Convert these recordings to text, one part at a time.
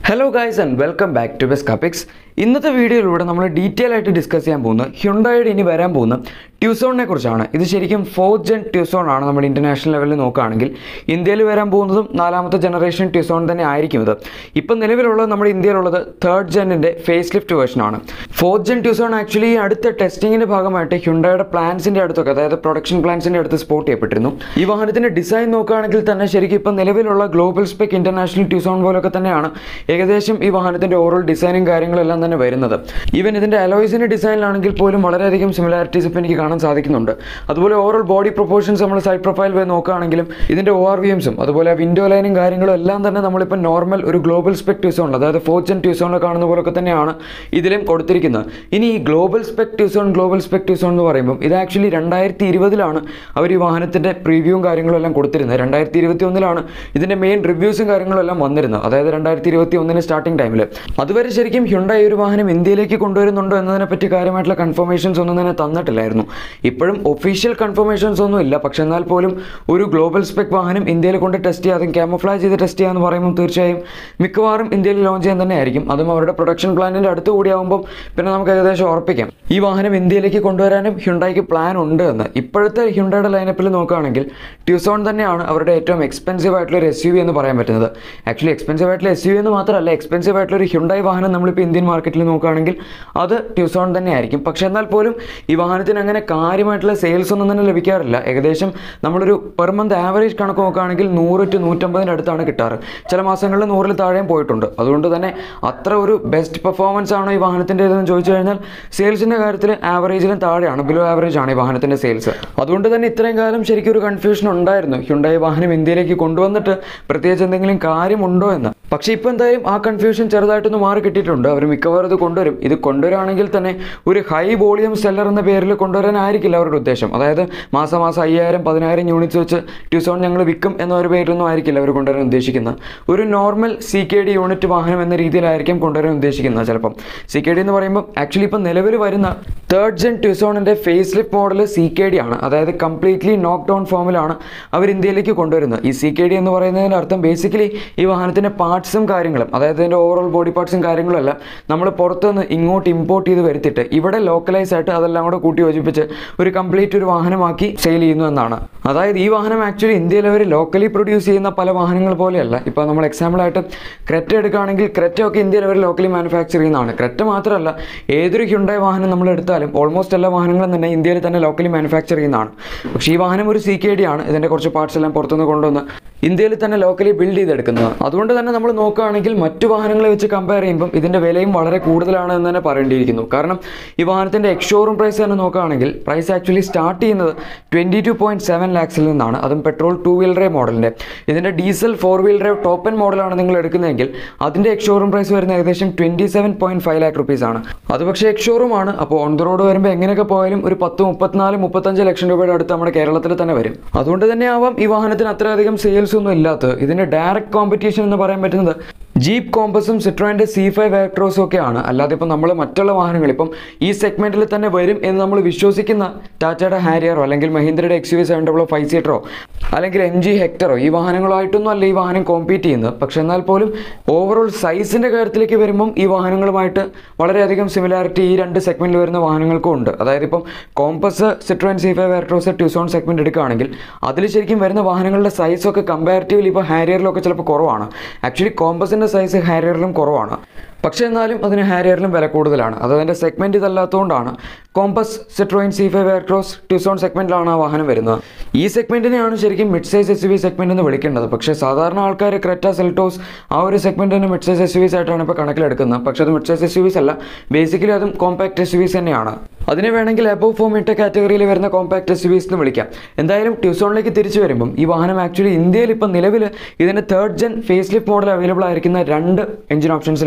hello guys and welcome back to ബെസ് കപ്പിക്സ് ഇന്നത്തെ വീഡിയോയിലൂടെ നമ്മൾ ഡീറ്റെയിൽ ആയിട്ട് ഡിസ്കസ് ചെയ്യാൻ പോകുന്ന ഹ്യുണ്ടായുടെ ഇനി വരാൻ പോകുന്ന ട്യൂസോണിനെ കുറിച്ചാണ് ഇത് ശരിക്കും ഫോർത്ത് ജെൻ ട്യൂസോൺ ആണ് നമ്മൾ ഇൻ്റർനാഷണൽ ലെവലിൽ നോക്കുകയാണെങ്കിൽ ഇന്ത്യയിൽ വരാൻ പോകുന്നതും നാലാമത്തെ ജനറേഷൻ ട്യൂസോൺ തന്നെ ആയിരിക്കും ഇത് ഇപ്പം നിലവിലുള്ളത് നമ്മുടെ ഇന്ത്യയിലുള്ളത് തേർഡ് ജെന്നിൻ്റെ ഫേസ് ലിഫ്റ്റ് വേർഷനാണ് ഫോർത്ത് ജെൻ ട്യൂസോൺ ആക്ച്വലി ഈ അടുത്ത ടെസ്റ്റിങ്ങിൻ്റെ ഭാഗമായിട്ട് ഹ്യുണ്ടായുടെ പ്ലാൻസിൻ്റെ അടുത്തൊക്കെ അതായത് പ്രൊഡക്ഷൻ പ്ലാൻസിൻ്റെ അടുത്ത് സ്പോട്ട് ചെയ്യപ്പെട്ടിരുന്നു ഈ വാഹനത്തിൻ്റെ ഡിസൈൻ നോക്കുകയാണെങ്കിൽ തന്നെ ശരിക്കും ഇപ്പം നിലവിലുള്ള ഗ്ലോബൽ സ്പെക് ഇൻ്റർനാഷണൽ ട്യൂസോൺ പോലൊക്കെ തന്നെയാണ് ഏകദേശം ഈ വാഹനത്തിൻ്റെ ഓവറോൾ ഡിസൈനും കാര്യങ്ങളെല്ലാം തന്നെ വരുന്നത് ഈവൻ ഇതിൻ്റെ അലോയ്സിൻ്റെ ഡിസൈനിലാണെങ്കിൽ പോലും വളരെയധികം സിമിലാരിറ്റീസ് ഇപ്പോൾ എനിക്ക് കാണാൻ സാധിക്കുന്നുണ്ട് അതുപോലെ ഓവറോൾ ബോഡി പ്രൊപ്പോർഷൻസ് നമ്മൾ സൈഡ് പ്രൊഫൈൽ പോയി നോക്കുകയാണെങ്കിലും ഇതിൻ്റെ ഒ ആർ വി എംസും അതുപോലെ വിൻഡോ ലൈനും കാര്യങ്ങളും എല്ലാം തന്നെ നമ്മളിപ്പോൾ നോർമൽ ഒരു ഗ്ലോബൽ സ്പെക് ട്യൂസോണിൽ അതായത് ഫോർച്ചൻ ട്യൂസോണിൽ കാണുന്ന പോലൊക്കെ തന്നെയാണ് ഇതിലും കൊടുത്തിരിക്കുന്നത് ഇനി ഈ global spec Tucson global spec Tucson എന്ന് പറയുമ്പോൾ ഇത് ആക്ച്വലി രണ്ടായിരത്തി ഇരുപതിലാണ് അവർ ഈ വാഹനത്തിൻ്റെ പ്രിവ്യൂവും കാര്യങ്ങളും എല്ലാം കൊടുത്തിരുന്നത് രണ്ടായിരത്തി ഇരുപത്തി ഒന്നിലാണ് ഇതിൻ്റെ മെയിൻ റിവ്യൂസും കാര്യങ്ങളും എല്ലാം വന്നിരുന്നത് അതായത് രണ്ടായിരത്തി ഇരുപത്തി ഒന്നിന് സ്റ്റാർട്ടിംഗ് ടൈമിൽ അതുവരെ ശരിക്കും ഹ്യുണ്ടായി ഒരു വാഹനം ഇന്ത്യയിലേക്ക് കൊണ്ടുവരുന്നുണ്ടോ എന്നതിനെ പറ്റി കാര്യമായിട്ടുള്ള കൺഫർമേഷൻസ് ഒന്നും തന്നെ തന്നിട്ടില്ലായിരുന്നു ഇപ്പോഴും ഒഫീഷ്യൽ കൺഫർമേഷൻസ് ഒന്നും ഇല്ല പക്ഷെ എന്നാൽ പോലും ഒരു ഗ്ലോബൽ സ്പെക് വാഹനം ഇന്ത്യയിൽ കൊണ്ട് ടെസ്റ്റ് ചെയ്യാതെ ക്യാമഫ്ലാജ് ചെയ്ത് ടെസ്റ്റ് ചെയ്യാന്ന് പറയുമ്പോൾ തീർച്ചയായും മിക്കവാറും ഇന്ത്യയിൽ ലോഞ്ച് ചെയ്യാൻ തന്നെ ആയിരിക്കും അതും അവരുടെ പ്രൊഡക്ഷൻ പ്ലാനിൻ്റെ അടുത്ത് കൂടിയാകുമ്പോൾ പിന്നെ നമുക്ക് ഏകദേശം ഉറപ്പിക്കാം ഈ വാഹനം ഇന്ത്യയിലേക്ക് കൊണ്ടുവരാനും ഹ്യുണ്ടായിക്ക് പ്ലാൻ ഉണ്ട് എന്ന് ഇപ്പോഴത്തെ ഹ്യുണ്ടായുടെ ലൈനപ്പിൽ നോക്കുകയാണെങ്കിൽ ട്യൂസോൺ തന്നെയാണ് അവരുടെ ഏറ്റവും എക്സ്പെൻസീവ് ആയിട്ടുള്ള ഒരു എസ് യു വി എന്ന് പറയാൻ പറ്റുന്നത് ആക്ച്വലി എക്സ്പെൻസീവ് ആയിട്ടുള്ള എസ് യു വി എന്ന് മാത്രമല്ല എക്സ്പെൻസീവ് ആയിട്ടുള്ള ഒരു ഹ്യുണ്ടായി വാഹനം നമ്മളിപ്പോൾ ഇന്ത്യൻ മാർക്കറ്റിൽ നോക്കുകയാണെങ്കിൽ അത് ട്യൂസോൺ തന്നെ ആയിരിക്കും പക്ഷേ എന്നാൽ പോലും ഈ വാഹനത്തിന് അങ്ങനെ കാര്യമായിട്ടുള്ള സെയിൽസ് ഒന്നും തന്നെ ലഭിക്കാറില്ല ഏകദേശം നമ്മളൊരു പെർ മന്ത് ആവറേജ് കണക്ക് നോക്കുകയാണെങ്കിൽ നൂറ് ടു നൂറ്റമ്പതിൻ്റെ അടുത്താണ് കിട്ടാറ് ചില മാസങ്ങളിൽ നൂറിൽ താഴെയും പോയിട്ടുണ്ട് അതുകൊണ്ട് തന്നെ അത്ര ഒരു ബെസ്റ്റ് പെർഫോമൻസ് ആണോ ഈ വാഹനത്തിൻ്റെ ഇതെന്ന് ചോദിച്ചു കഴിഞ്ഞാൽ സെയിൽസിൻ്റെ കാര്യത്തിൽ ആവറേജിലും താഴെയാണ് ബിലോ ആവറേജ് ആണ് ഈ വാഹനത്തിൻ്റെ സെയിൽസ് അതുകൊണ്ട് തന്നെ ഇത്രയും കാലം ശരിക്കും ഒരു കൺഫ്യൂഷൻ ഉണ്ടായിരുന്നു ഹ്യുണ്ടായി വാഹനം ഇന്ത്യയിലേക്ക് കൊണ്ടുവന്നിട്ട് പ്രത്യേകിച്ച് എന്തെങ്കിലും കാര്യമുണ്ടോ എന്ന് പക്ഷേ ഇപ്പോൾ എന്തായാലും ആ കൺഫ്യൂഷൻ ചെറുതായിട്ടൊന്ന് മാറി കിട്ടിയിട്ടുണ്ട് അവർ മിക്കവാറും ഇത് കൊണ്ടുവരും ഇത് കൊണ്ടുവരാണെങ്കിൽ തന്നെ ഒരു ഹൈ വോളിയം സെല്ലർ എന്ന പേരിൽ കൊണ്ടുവരാനായിരിക്കില്ല അവരുടെ ഉദ്ദേശം അതായത് മാസം മാസം അയ്യായിരം പതിനായിരം യൂണിറ്റ്സ് വെച്ച് ട്യൂസോൺ ഞങ്ങൾ വിൽക്കും എന്ന ഒരു പേരിലൊന്നും ആയിരിക്കില്ല അവർ കൊണ്ടുവരാൻ ഉദ്ദേശിക്കുന്നത് ഒരു normal C K D unit വാഹനം എന്ന രീതിയിലായിരിക്കും കൊണ്ടുവരാൻ ഉദ്ദേശിക്കുന്നത് ചിലപ്പം സി കെ ഡി എന്ന് പറയുമ്പോൾ ആക്ച്വലി ഇപ്പം നിലവിൽ വരുന്ന തേർഡ് ജെൻ ട്യൂസോണിൻ്റെ face lift model C K D ആണ് അതായത് കംപ്ലീറ്റ്ലി നോക്ക് ഡൗൺ ഫോമിലാണ് അവർ ഇന്ത്യയിലേക്ക് കൊണ്ടുവരുന്നത് ഈ സി കെ ഡി എന്ന് പറയുന്നതിൻ്റെ അർത്ഥം ബേസിക്കലി ഈ വാഹനത്തിൻ്റെ പാർട്സും കാര്യങ്ങളും അതായത് ഇതിൻ്റെ ഓവറോൾ ബോഡി പാർട്സും കാര്യങ്ങളും എല്ലാം നമ്മൾ പുറത്തുനിന്ന് ഇങ്ങോട്ട് ഇമ്പോർട്ട് ചെയ്ത് വരുത്തിയിട്ട് ഇവിടെ ലോക്കലൈസ് ആയിട്ട് അതെല്ലാം കൂടെ കൂട്ടി യോജിപ്പിച്ച് ഒരു കംപ്ലീറ്റ് ഒരു വാഹനമാക്കി സെയിൽ ചെയ്യുന്നു എന്നാണ് അതായത് ഈ വാഹനം ആക്ച്വലി ഇന്ത്യയിൽ അവർ ലോക്കലി പ്രൊഡ്യൂസ് ചെയ്യുന്ന പല വാഹനങ്ങൾ പോലെയല്ല ഇപ്പോൾ നമ്മൾ എക്സാമ്പിളായിട്ട് ക്രെറ്റ എടുക്കുകയാണെങ്കിൽ ക്രെറ്റ ഒക്കെ ഇന്ത്യയിൽ അവർ ലോക്കലി മാനുഫാക്ചർ ചെയ്യുന്നതാണ് ക്രെറ്റ മാത്രമല്ല ഏതൊരു ഹ്യുണ്ടായ വാഹനം നമ്മൾ എടുത്താലും ഓൾമോസ്റ്റ് എല്ലാ വാഹനങ്ങളും തന്നെ ഇന്ത്യയിൽ തന്നെ ലോക്കലി മാനുഫാക്ചർ ചെയ്യുന്നതാണ് പക്ഷേ ഈ വാഹനം ഒരു സി കെ ഡി ആണ് ഇതിൻ്റെ കുറച്ച് പാർട്സ് എല്ലാം പുറത്തുനിന്ന് കൊണ്ടുവന്ന് ഇന്ത്യയിൽ തന്നെ ലോക്കലി ബിൽഡ് ചെയ്തെടുക്കുന്നത് അതുകൊണ്ട് തന്നെ നമ്മൾ നോക്കുകയാണെങ്കിൽ മറ്റു വാഹനങ്ങളെ വെച്ച് കമ്പയർ ചെയ്യുമ്പോൾ ഇതിൻ്റെ വിലയും വളരെ കൂടുതലാണ് എന്ന് തന്നെ പറയേണ്ടിയിരിക്കുന്നു കാരണം ഈ വാഹനത്തിൻ്റെ എക്സ്ഷോറൂം പ്രൈസ് തന്നെ നോക്കുകയാണെങ്കിൽ പ്രൈസ് ആക്ച്വലി സ്റ്റാർട്ട് ചെയ്യുന്നത് ട്വൻറ്റി ടു പോയിൻറ്റ് സെവൻ ലാക്സിൽ നിന്നാണ് അതും പെട്രോൾ ടു വീൽ ഡ്രൈവ് മോഡലിൻ്റെ ഇതിൻ്റെ diesel four wheel drive top end മോഡലാണ് നിങ്ങൾ എടുക്കുന്നതെങ്കിൽ അതിൻ്റെ എക്സ്ഷോറൂം പ്രൈസ് വരുന്നത് ഏകദേശം twenty seven point five lakh rupees ആണ് അത് പക്ഷേ എക്സ്ഷോറൂം ആണ് അപ്പോൾ ഓൺ ദ റോഡ് വരുമ്പോൾ എങ്ങനെയൊക്കെ പോയാലും ഒരു പത്ത് മുപ്പത്തിനാല് മുപ്പത്തഞ്ച് ലക്ഷം രൂപയുടെ അടുത്ത് നമ്മുടെ കേരളത്തിൽ തന്നെ വരും അതുകൊണ്ട് തന്നെ ആവാം ഈ വാഹനത്തിന് അത്രയധികം സെയിൽസ് ഒന്നും ഇല്ലാത്തത് ഇതിൻ്റെ ഡയറക്റ്റ് കോമ്പറ്റീഷൻ എന്ന് പറയാൻ പറ്റുന്നത് ജീപ്പ് കോമ്പസും സിട്രോയിൻ്റെ സി ഫൈവ് ആക്ട്രോസും ഒക്കെയാണ് അല്ലാതെ ഇപ്പം നമ്മൾ മറ്റുള്ള വാഹനങ്ങൾ ഇപ്പം ഈ സെഗ്മെൻറ്റിൽ തന്നെ വരും എന്ന് നമ്മൾ വിശ്വസിക്കുന്ന ടാറ്റയുടെ ഹാരിയറോ അല്ലെങ്കിൽ മഹീന്ദ്രയുടെ എക്സ് യു വി സെവൻ ഡബിളോ ഫൈവ് സീറ്ററോ അല്ലെങ്കിൽ എം ജി ഹെക്ടറോ ഈ വാഹനങ്ങളായിട്ടൊന്നും അല്ല ഈ വാഹനം കോമ്പീറ്റ് ചെയ്യുന്നത് പക്ഷെ എന്നാൽ പോലും ഓവറോൾ സൈസിൻ്റെ കാര്യത്തിലേക്ക് വരുമ്പം ഈ വാഹനങ്ങളുമായിട്ട് വളരെയധികം സിമിലാരിറ്റി ഈ രണ്ട് സെഗ്മെൻറ്റിൽ വരുന്ന വാഹനങ്ങൾക്കും ഉണ്ട് അതായത് ഇപ്പം Compass Citroen C five Aircross Tucson segment എടുക്കുകയാണെങ്കിൽ അതിൽ ശരിക്കും വരുന്ന വാഹനങ്ങളുടെ സൈസൊക്കെ കമ്പാരിറ്റീവ്ലി ഇപ്പോൾ ഹാരിയറിലൊക്കെ ചിലപ്പോൾ കുറവാണ് ആക്ച്വലി കോമ്പസിൻ്റെ സൈസ് ഹാരിയറിലും കുറവാണ് പക്ഷേ എന്നാലും അതിന് ഹാരിയറിലും വില കൂടുതലാണ് അത് അതിൻ്റെ സെഗ്മെൻറ്റ് ഇതല്ലാത്തതുകൊണ്ടാണ് Compass Citroen C five Aircross Tucson സെഗ്മെൻറ്റിലാണ് ആ വാഹനം വരുന്നത് ഈ സെഗ്മെൻറ്റിനെയാണ് ശരിക്കും mid size S V segment എന്ന് വിളിക്കേണ്ടത് പക്ഷേ സാധാരണ ആൾക്കാർ ക്രെറ്റ സെൽറ്റോസ് ആ ഒരു സെഗ്മെൻറ്റിന് മിഡ് സൈസ് എസ് വിസ് ആയിട്ടാണ് ഇപ്പോൾ കണക്കിലെടുക്കുന്നത് പക്ഷേ അത് മിഡ് സൈസ് എസ് വിസ് അല്ല ബേസിക്കലി അതും കോമ്പാക്ട് എസ് വിസ് തന്നെയാണ് അതിനെ വേണമെങ്കിൽ എബോ ഫോം ഇട്ട കാറ്റഗറിയിൽ വരുന്ന കോമ്പാക്ട് എസ് വിസ് എന്ന് വിളിക്കാം എന്തായാലും ട്യൂസോണിലേക്ക് തിരിച്ചു വരുമ്പം ഈ വാഹനം ആക്ച്വലി ഇന്ത്യയിൽ ഇപ്പം നിലവിൽ ഇതിൻ്റെ third gen face lift model available ആയിരിക്കുന്ന രണ്ട് എഞ്ചിൻ ഓപ്ഷൻസിലാണ്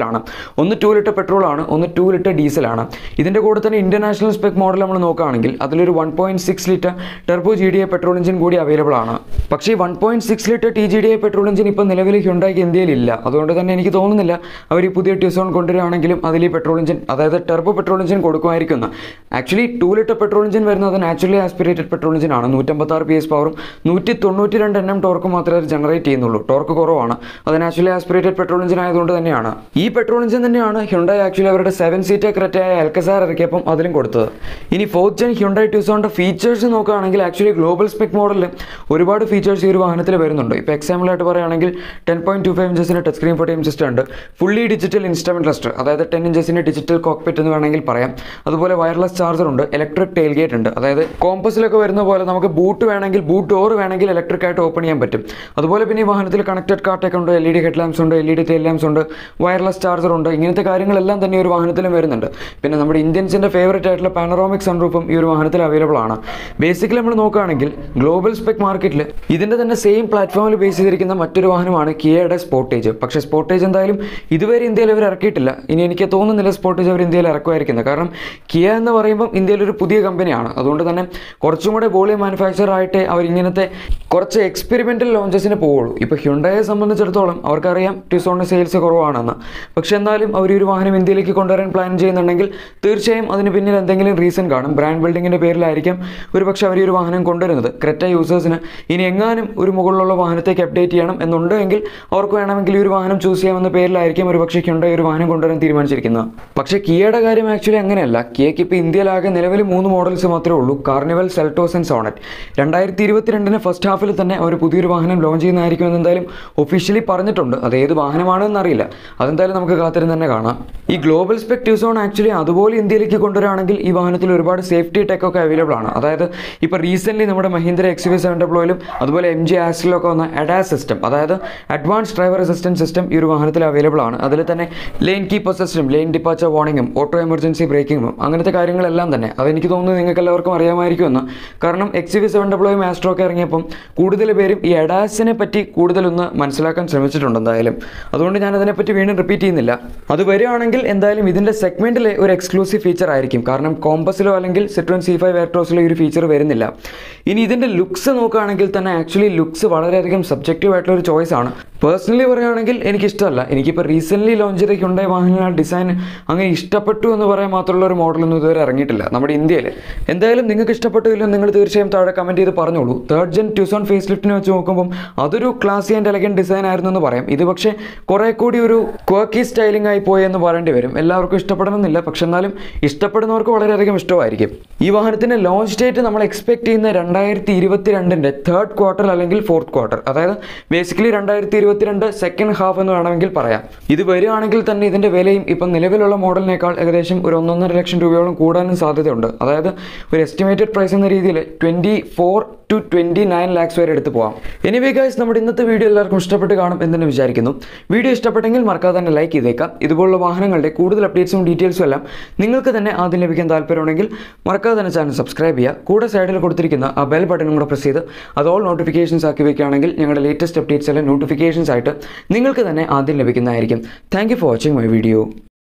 ഒന്ന് ടു ലിറ്റർ പെട്രോളാണ് ഒന്ന് ടു ലിറ്റർ ഡീസലാണ് ഇതിൻ്റെ കൂടെ തന്നെ ഇൻ്റർനാഷണൽ സ്പെക് മോഡൽ നമ്മൾ നോക്കുകയാണെങ്കിൽ അതിലൊരു one point six litre turbo G D A petrol engine കൂടി അവൈലബിൾ ആണ് പക്ഷേ ഈ one point six litre T G D A petrol engine ഇപ്പോൾ നിലവിൽ ഹ്യുണ്ടായിക്ക് ഇന്ത്യയിലില്ല അതുകൊണ്ട് തന്നെ എനിക്ക് തോന്നുന്നില്ല അവർ ഈ പുതിയ ട്യൂസോൺ കൊണ്ടുവരികയാണെങ്കിലും അതിൽ ഈ പെട്രോൾ എഞ്ചിൻ അതായത് ടെർബോ പെട്രോൾ എഞ്ചിൻ കൊടുക്കുമായിരിക്കും actually two litre petrol engine വരുന്നത് നാച്ചുറലി ആസ്പിറേറ്റഡ് പെട്രോൾ എഞ്ചിൻ ആണ് നൂറ്റമ്പത്താറ് പി എസ് പവറും നൂറ്റി തൊണ്ണൂറ്റി രണ്ട് എൻ എം ടോർക്ക് മാത്രമേ അത് ജനറേറ്റ് ചെയ്യുന്നുള്ളൂ ടോർക്ക് കുറവാണ് അത് നാച്ചുറലി ആസ്പിറേറ്റഡ് പെട്രോൾ എഞ്ചിൻ ആയതുകൊണ്ട് തന്നെയാണ് ഈ പെട്രോൾ എഞ്ചിൻ തന്നെയാണ് ഹ്യുണ്ടായി ആക്ച്വലി അവരുടെ സെവൻ സീറ്റർ ക്രെറ്റയായ എൽക്കസാർ ഇറക്കിയപ്പം അതിലും കൊടുത്തത് ഇനി ഫോർത്ത് ജെൻ ഹ്യുണ്ടായി ട്യൂസോണിൻ്റെ ഫീച്ചേഴ്സ് നോക്കുകയാണെങ്കിൽ ആക്ച്വലി ഗ്ലോബൽ സ്പെക് മോഡലിൽ ഒരുപാട് ഫീച്ചേഴ്സ് ഈ ഒരു വാഹനത്തിൽ വരുന്നുണ്ട് ഇപ്പോൾ എക്സാമ്പിൾ ആയിട്ട് പറയുകയാണെങ്കിൽ ടെൻ പോയിന്റ് ടു ഫൈവ് ഇഞ്ചസിന് ടച്ച് സ്ക്രീൻ ഫോട്ടോയും സിസ്റ്റം ഉണ്ട് ഫുള്ളി ഡിജിറ്റൽ ഇൻസ്ട്രുമെന്റ് ക്ലസ്റ്റർ അതായത് ടെൻ ഇഞ്ചസിന് ഡിജിറ്റൽ കോക്പിറ്റ് എന്ന് വേണമെങ്കിൽ പറയാം അതുപോലെ വയർലെസ് ചാർജർ ഉണ്ട് ഇലക്ട്രിക് ടെയിൽ ഗേറ്റ് ഉണ്ട് അതായത് കോമ്പസിലൊക്കെ വരുന്ന പോലെ നമുക്ക് ബൂട്ട് വേണമെങ്കിൽ ബൂട്ട് ഡോർ വേണമെങ്കിൽ ഇലക്ട്രിക് ആയിട്ട് ഓപ്പൺ ചെയ്യാൻ പറ്റും അതുപോലെ പിന്നെ ഈ വാഹനത്തിൽ കണക്റ്റഡ് കാർട്ടൊക്കെ ഉണ്ട് L E D head lamps ഉണ്ട് L E D tail lamps ഉണ്ട് വയർലെസ് ചാർജർ ഉണ്ട് ഇങ്ങനത്തെ കാര്യങ്ങളെല്ലാം തന്നെ ഈ ഒരു വാഹനത്തിലും വരുന്നുണ്ട് പിന്നെ നമ്മുടെ ഇന്ത്യൻസിൻ്റെ ഫേവറേറ്റ് ആയിട്ടുള്ള പാനറോമിക് സൺറൂഫും ഈ ഒരു വാഹനത്തിൽ അവൈലബിൾ ആണ് ബേസിക്കലി നമ്മൾ നോക്കുകയാണെങ്കിൽ ഗ്ലോബൽ സ്പെക് മാർക്കറ്റിൽ ഇതിൻ്റെ തന്നെ സെയിം പ്ലാറ്റ്ഫോമിൽ ബേസ് ചെയ്തിരിക്കുന്ന മറ്റൊരു വാഹനമാണ് കിയയുടെ സ്പോർട്ടേജ് പക്ഷേ സ്പോർട്ടേജ് എന്തായാലും ഇതുവരെ ഇന്ത്യയിൽ അവർ ഇറക്കിയിട്ടില്ല ഇനി എനിക്ക് തോന്നുന്നില്ല സ്പോർട്ടേജ് അവർ ഇന്ത്യയിൽ ഇറക്കുമായിരിക്കുന്നത് കാരണം കിയ എന്ന് പറയുമ്പോൾ ഇന്ത്യയിൽ ഒരു പുതിയ കമ്പനിയാണ് അതുകൊണ്ട് തന്നെ കുറച്ചും കൂടെ വോളിയം മാനുഫാക്ചർ ആയിട്ട് അവർ ഇങ്ങനത്തെ കുറച്ച് എക്സ്പെരിമെൻ്റൽ ലോഞ്ചസിന് പോവുള്ളൂ ഇപ്പോൾ ഹ്യുണ്ടയെ സംബന്ധിച്ചിടത്തോളം അവർക്കറിയാം ടിസോണിന് സെയിൽസ് കുറവാണെന്ന് പക്ഷെ എന്നാലും അവർ ഈ ഒരു വാഹനം ഇന്ത്യയിലേക്ക് കൊണ്ടുവരാൻ പ്ലാൻ ചെയ്യുന്നുണ്ടെങ്കിൽ തീർച്ചയായും അതിന് പിന്നിൽ എന്തെങ്കിലും റീസൺ കാണും ബ്രാൻഡ് ബിൽഡിങ്ങിൻ്റെ പേരിലായിരിക്കാം ഒരു പക്ഷേ അവർ ഈ ഒരു വാഹനം കൊണ്ടുവരുന്നത് ക്രെറ്റ യൂസേഴ്സിന് ഇനി എങ്ങാനും ഒരു മുകളിലുള്ള വാഹനത്തേക്ക് അപ്ഡേറ്റ് ചെയ്യണം എന്നുണ്ടെങ്കിൽ അവർക്ക് വേണമെങ്കിൽ ഈ ഒരു വാഹനം ചൂസ് ചെയ്യാമെന്ന പേരിലായിരിക്കും ഒരു പക്ഷേ ഹ്യുണ്ടായി ഒരു വാഹനം കൊണ്ടുവരാൻ തീരുമാനിച്ചിരിക്കുന്നത് പക്ഷേ കിയയുടെ കാര്യം ആക്ച്വലി അങ്ങനെയല്ല കിയയ്ക്ക് ഇപ്പോൾ ഇന്ത്യയിലാകെ നിലവിൽ മൂന്ന് മോഡൽസ് മാത്രമേ ഉള്ളൂ കാർണിവൽ സെൽട്ടോസ് ആൻഡ് സോണറ്റ് രണ്ടായിരത്തി ഇരുപത്തിരണ്ടിന് ഫസ്റ്റ് ഹാഫിൽ തന്നെ അവർ പുതിയൊരു വാഹനം ലോഞ്ച് ചെയ്യുന്നതായിരിക്കും എന്ന് എന്തായാലും ഒഫീഷ്യലി പറഞ്ഞിട്ടുണ്ട് അത് ഏത് വാഹനമാണെന്ന് അറിയില്ല അതെന്തായാലും നമുക്ക് കാത്തിരുന്ന് തന്നെ കാണാം ഈ ഗ്ലോബൽ സ്പെക് ട്യൂസോൺ ആക്ച്വലി അതുപോലെ ഇന്ത്യയിലേക്ക് കൊണ്ടുവരാണെങ്കിൽ ഈ വാഹനത്തിൽ ഒരുപാട് സേഫ്റ്റി ടെക് ഒക്കെ അവൈലബിൾ ആണ് അതായത് ഇപ്പോൾ റീസെൻ്റ്ലി നമ്മുടെ മഹീന്ദ്ര എക്സ് വി സെവൻ ഡബ്ലോയിലും അതുപോലെ എം ജി ആസിലൊക്കെ വന്ന അഡാസ് സിസ്റ്റം അതായത് അഡ്വാൻസ് ഡ്രൈവർ അസിസ്റ്റൻറ്റ് സിസ്റ്റം ഈ ഒരു വാഹനത്തിൽ അവൈലബിൾ ആണ് അതിൽ തന്നെ lane keeper system lane departure വാർണിംഗും ഓട്ടോ എമർജൻസി ബ്രേക്കിങ്ങും അങ്ങനത്തെ കാര്യങ്ങളെല്ലാം തന്നെ അതെനിക്ക് തോന്നുന്നു നിങ്ങൾക്ക് എല്ലാവർക്കും അറിയാമായിരിക്കുമെന്ന് കാരണം എക്സ് വി സെവൻ ഡബ്ലോയും ആസ്ട്രോ ഒക്കെ ഇറങ്ങിയപ്പം കൂടുതൽ പേരും ഈ അഡാസിനെ പറ്റി കൂടുതലൊന്ന് മനസ്സിലാക്കാൻ ശ്രമിച്ചിട്ടുണ്ട് എന്തായാലും അതുകൊണ്ട് ഞാൻ അതിനെപ്പറ്റി വീണ്ടും റിപ്പീറ്റ് ചെയ്യുന്നില്ല അത് വരികയാണെങ്കിൽ എന്തായാലും ഇതിൻ്റെ സെഗ്മെൻറ്റിലെ ഒരു എക്സ്ക്ലൂസീവ് ഫീച്ചർ ആയിരിക്കും കാരണം കോമ്പസിലോ അല്ലെങ്കിൽ സിട്രോൻ സി ഫൈവ് എയർട്രോസിലോ ഈ ഒരു ഫീച്ചർ വരുന്നില്ല ഇനി ഇതിൻ്റെ ലുക്സ് നോക്കുകയാണെങ്കിൽ തന്നെ ആക്ച്വലി ലുക്സ് വളരെയധികം സബ്ജക്റ്റീവ് ആയിട്ടുള്ള ഒരു ചോയ്സ് ആണ് പേഴ്സണലി പറയുകയാണെങ്കിൽ എനിക്ക് ഇഷ്ടമല്ല എനിക്കിപ്പോൾ റീസെൻ്റ്ലി ലോഞ്ച് ചെയ്ത ഹ്യുണ്ടായി വാഹനങ്ങളുടെ ഡിസൈൻ അങ്ങനെ ഇഷ്ടപ്പെട്ടു എന്ന് പറയാൻ മാത്രമുള്ള ഒരു മോഡലൊന്നും ഇതുവരെ ഇറങ്ങിയിട്ടില്ല നമ്മുടെ ഇന്ത്യയിൽ എന്തായാലും നിങ്ങൾക്ക് ഇഷ്ടപ്പെട്ടില്ലോ നിങ്ങൾ തീർച്ചയായും താഴെ കമൻറ്റ് ചെയ്ത് പറഞ്ഞോളൂ തേർഡ് ജെൻ ട്യൂസോൺ ഫേസ് ലിഫ്റ്റിനെ വെച്ച് നോക്കുമ്പോൾ അതൊരു ക്ലാസി ആൻഡ് എലഗൻ ഡിസൈൻ ആയിരുന്നു എന്ന് പറയാം ഇത് പക്ഷേ കുറേ കൂടി ഒരു ക്വർക്കി സ്റ്റൈലിംഗ് ആയി പോയി എന്ന് പറയേണ്ടി വരും എല്ലാവർക്കും ഇഷ്ടപ്പെടണമെന്നില്ല പക്ഷെ എന്നാലും ഇഷ്ടപ്പെടുന്നവർക്ക് വളരെയധികം ഇഷ്ടമായിരിക്കും ഈ വാഹനത്തിൻ്റെ ലോഞ്ച് ഡേറ്റ് നമ്മൾ എക്സ്പെക്ട് ചെയ്യുന്ന രണ്ടായിരത്തി ഇരുപത്തി രണ്ടിൻ്റെ തേർഡ് ക്വാർട്ടർ അല്ലെങ്കിൽ ഫോർത്ത് ക്വാർട്ടർ അതായത് ബേസിക്കലി രണ്ടായിരത്തി ഇരുപത്തിരണ്ട് സെക്കൻഡ് ഹാഫ് എന്ന് വേണമെങ്കിൽ പറയാം ഇത് വരികയാണെങ്കിൽ തന്നെ ഇതിൻ്റെ വിലയും ഇപ്പം നിലവിലുള്ള മോഡലിനേക്കാൾ ഏകദേശം ഒരു ഒന്നൊന്നര ലക്ഷം രൂപയോളം കൂടാനും സാധ്യതയുണ്ട് അതായത് ഒരു എസ്റ്റിമേറ്റഡ് പ്രൈസ് എന്ന രീതിയിൽ twenty four to twenty nine lakhs വരെ എടുത്ത് പോകാം എനിവേ ഗൈസ് നമ്മുടെ ഇന്നത്തെ വീഡിയോ എല്ലാവർക്കും ഇഷ്ടപ്പെട്ട് കാണും എന്ന് തന്നെ വിചാരിക്കുന്നു വീഡിയോ ഇഷ്ടപ്പെട്ടെങ്കിൽ മറക്കാതെ തന്നെ ലൈക്ക് ചെയ്തേക്കാം ഇതുപോലുള്ള വാഹനങ്ങളുടെ കൂടുതൽ അപ്ഡേറ്റ്സും ഡീറ്റെയിൽസും എല്ലാം നിങ്ങൾക്ക് തന്നെ ആദ്യം ലഭിക്കാൻ താല്പര്യമുണ്ടെങ്കിൽ മറക്കാതെ തന്നെ ചാനൽ സബ്സ്ക്രൈബ് ചെയ്യുക കൂടെ സൈഡിൽ കൊടുത്തിരിക്കുന്ന ആ ബെൽ ബട്ടണും കൂടെ പ്രസ് ചെയ്ത് അത് ഓൾ നോട്ടിഫിക്കേഷൻസ് ആക്കി വെക്കുകയാണെങ്കിൽ ഞങ്ങളുടെ ലേറ്റസ്റ്റ് അപ്ഡേറ്റ്സ് എല്ലാം നോട്ടിഫിക്കേഷൻസ് ആയിട്ട് നിങ്ങൾക്ക് തന്നെ ആദ്യം ലഭിക്കുന്നതായിരിക്കും thank you for watching my video